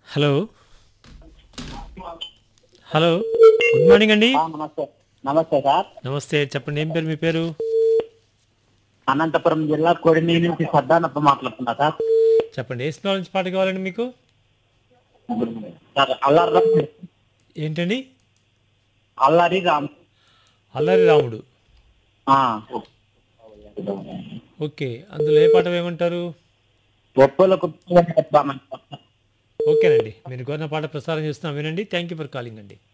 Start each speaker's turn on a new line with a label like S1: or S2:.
S1: hello hello good morning అండి
S2: ఆ, నమస్తే నమస్తే సార్
S1: నమస్తే చెప్పండి ఏం పేరు మీ పేరు
S2: అనంతపురం జిల్లా కొడిమి నుంచి సర్దానప్ప మాట్లాడుతున్నా సార్
S1: చెప్పండి ఏ సినిమా నుంచి పాట కావాలండి మీకు
S2: సార్ అల్లారి
S1: ఏంటండి
S2: అల్లారి రామ్
S1: అల్లరి రాముడు
S2: ఆ,
S1: ఓకే అందులో ఏ పాట వేయమంటారు
S2: ఒప్పులకు చెప్పామని
S1: ఓకేనండి మీరు కోరిన పాట ప్రసారం చేస్తున్నాం వినండి థ్యాంక్ యూ ఫర్ కాలింగ్ అండి